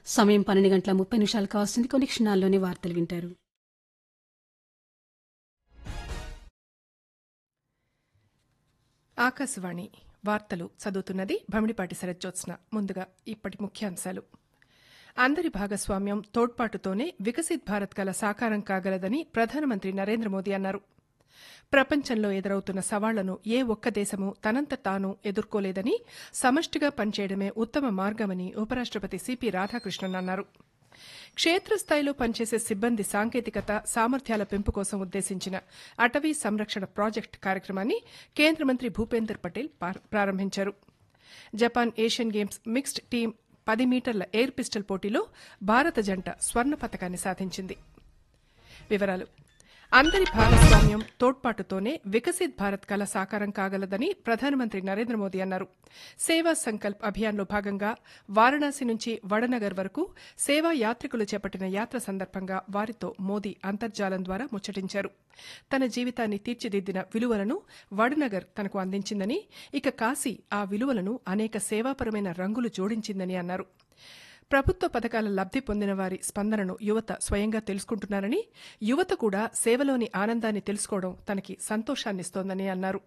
సమయం పన్నెండు గంటల ముప్పై నిమిషాలు కావాల్సింది కొన్ని క్షణాల్లోనే వార్తలు వింటారు ఆకాశవాణి వార్తలు చదువుతున్నది భమిడిపాటి శరజ్జోత్స్న ముందుగా ఇప్పటి ముఖ్యాంశాలు అందరి భాగస్వామ్యం తోడ్పాటుతోనే వికసిత్ భారత్ కల సాకారం కాగలదని ప్రధానమంత్రి నరేంద్ర మోదీ అన్నారు ప్రపంచంలో ఎదురవుతున్న సవాళ్లను ఏ ఒక్క దేశము తనంత తాను ఎదుర్కోలేదని సమష్టిగా పనిచేయడమే ఉత్తమ మార్గమని ఉపరాష్టపతి సిపి రాధాకృష్ణన్ అన్నారు క్షేత్రస్థాయిలో పనిచేసే సిబ్బంది సాంకేతికత సామర్థ్యాల పెంపు కోసం ఉద్దేశించిన అటవీ సంరక్షణ ప్రాజెక్టు కార్యక్రమాన్ని కేంద్ర మంత్రి భూపేందర్ పటేల్ ప్రారంభించారు Japan Asian games mixed team పది మీటర్ల ఎయిర్ పిస్టల్ పోటీలో భారత జంట స్వర్ణ పతకాన్ని సాధించింది వివరాలు అందరి భాగస్వామ్యం తోడ్పాటుతోనే వికసిత్ భారత్ కల సాకారం కాగలదని ప్రధానమంత్రి నరేంద్ర మోదీ అన్నారు సేవా సంకల్ప్ అభియాన్లో భాగంగా వారణాసి నుంచి వడనగర్ వరకు సేవా యాత్రికులు చేపట్టిన యాత్ర సందర్భంగా వారితో మోదీ అంతర్జాలం ద్వారా ముచ్చటించారు తన జీవితాన్ని తీర్చిదిద్దిన విలువలను వడనగర్ తనకు అందించిందని ఇక కాశీ ఆ విలువలను అనేక సేవాపరమైన రంగులు జోడించిందని అన్నారు ప్రభుత్వ పథకాల లబ్ది పొందిన వారి స్పందనను యువత స్వయంగా తెలుసుకుంటున్నారని యువత కూడా సేవలోని ఆనందాన్ని తెలుసుకోవడం తనకి సంతోషాన్నిస్తోందని అన్నారు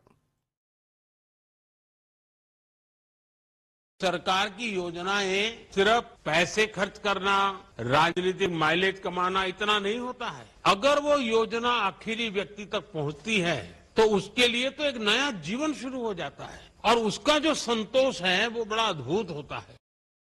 सरकार की योजनाएं सिर्फ पैसे खर्च करना राजनीतिक माइलेज कमाना इतना नहीं होता है अगर वो योजना आखिरी व्यक्ति तक पहुंचती है तो उसके लिए तो एक नया जीवन शुरू हो जाता है और उसका जो संतोष है वो बड़ा अद्भुत होता है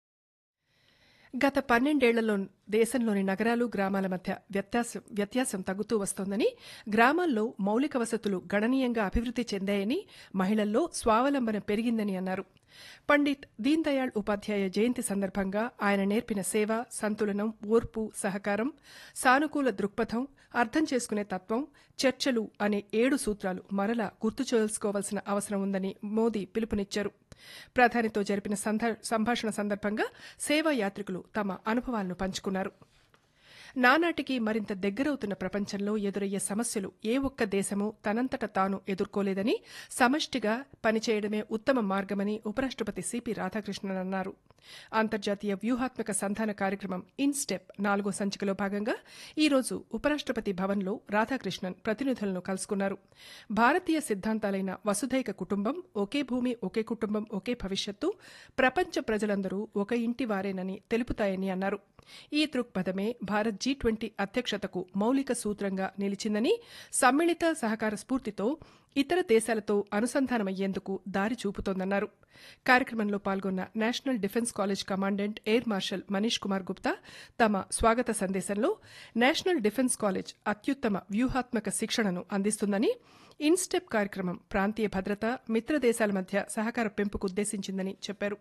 గత పన్నెండేళ్లలో దేశంలోని నగరాలు గ్రామాల మధ్య వ్యత్యాసం వ్యత్యాసం తగ్గుతూ వస్తోందని గ్రామాల్లో మౌలిక వసతులు గణనీయంగా అభివృద్ది చెందాయని మహిళల్లో స్వావలంబన పెరిగిందని అన్నారు పండిత్ దీన్ దయాళ్ ఉపాధ్యాయ జయంతి సందర్భంగా ఆయన నేర్పిన సేవ సంతులనం ఓర్పు సహకారం సానుకూల దృక్పథం అర్థం చేసుకునే తత్వం చర్చలు అనే ఏడు సూత్రాలు మరలా గుర్తు చేసుకోవాల్సిన అవసరం ఉందని మోదీ పిలుపునిచ్చారు ప్రధానితో జరిపిన సంభాషణ సందర్భంగా సేవా యాత్రికులు తమ అనుభవాలను పంచుకున్నారు నానాటికి మరింత దగ్గరవుతున్న ప్రపంచంలో ఎదురయ్యే సమస్యలు ఏ ఒక్క దేశమూ తనంతట తాను ఎదుర్కోలేదని సమష్టిగా పనిచేయడమే ఉత్తమ మార్గమని ఉపరాష్టపతి సిపి రాధాకృష్ణన్ అన్నారు అంతర్జాతీయ వ్యూహాత్మక సంధాన కార్యక్రమం ఇన్స్టెప్ నాలుగో సంచికలో భాగంగా ఈ రోజు ఉపరాష్టపతి భవన్లో రాధాకృష్ణన్ ప్రతినిధులను కలుసుకున్నారు భారతీయ సిద్ధాంతాలైన వసుధైక కుటుంబం ఒకే భూమి ఒకే కుటుంబం ఒకే భవిష్యత్తు ప్రపంచ ప్రజలందరూ ఒక ఇంటి వారేనని తెలుపుతాయని అన్నారు ఈ దృక్పథమే భారత్ జీ ట్వంటీ అధ్యక్షతకు మౌలిక సూత్రంగా నిలిచిందని సమ్మిళిత సహకార స్ఫూర్తితో ఇతర దేశాలతో అనుసంధానమయ్యేందుకు దారి చూపుతోందన్నారు కార్యక్రమంలో పాల్గొన్న national defence college commandant air marshal Manish Kumar Gupta తమ స్వాగత సందేశంలో నేషనల్ డిఫెన్స్ కాలేజ్ అత్యుత్తమ వ్యూహాత్మక శిక్షణను అందిస్తుందని ఇన్స్టెప్ కార్యక్రమం ప్రాంతీయ భద్రత మిత్ర దేశాల మధ్య సహకార పెంపుకు ఉద్దేశించిందని చెప్పారు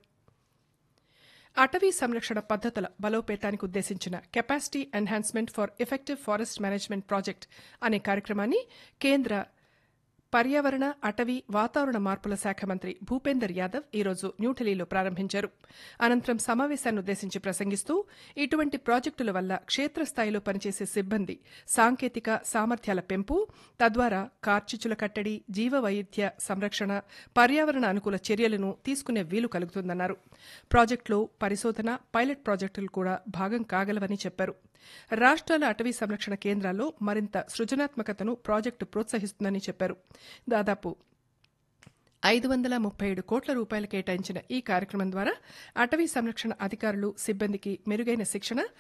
అటవీ సంరక్షణ పద్దతుల బలోపేతానికి ఉద్దేశించిన capacity enhancement for effective forest management project అనే కార్యక్రమాన్ని కేంద్ర పర్యావరణ అటవీ వాతావరణ మార్పుల శాఖ మంత్రి భూపేందర్ యాదవ్ ఈరోజు న్యూఢిల్లీలో ప్రారంభించారు అనంతరం సమావేశాన్ని ఉద్దేశించి ప్రసంగిస్తూ ఇటువంటి ప్రాజెక్టుల వల్ల క్షేత్రస్థాయిలో పనిచేసే సిబ్బంది సాంకేతిక సామర్థ్యాల పెంపు తద్వారా కార్చిచుల కట్టడి జీవ వైవిధ్య సంరక్షణ పర్యావరణ అనుకూల చర్యలను తీసుకునే వీలు కలుగుతుందన్నారు ప్రాజెక్టులో పరిశోధన పైలట్ ప్రాజెక్టులు కూడా భాగం కాగలవని చెప్పారు రాష్ట్రాల అటవీ సంరక్షణ కేంద్రాల్లో మరింత సృజనాత్మకతను ప్రాజెక్టు ప్రోత్సహిస్తుందని చెప్పారు దాదాపు ఐదు వందల ముప్పై ఏడు కోట్ల రూపాయలు కేటాయించిన ఈ కార్యక్రమం ద్వారా అటవీ సంరక్షణ అధికారులు సిబ్బందికి మెరుగైన శిక్షణ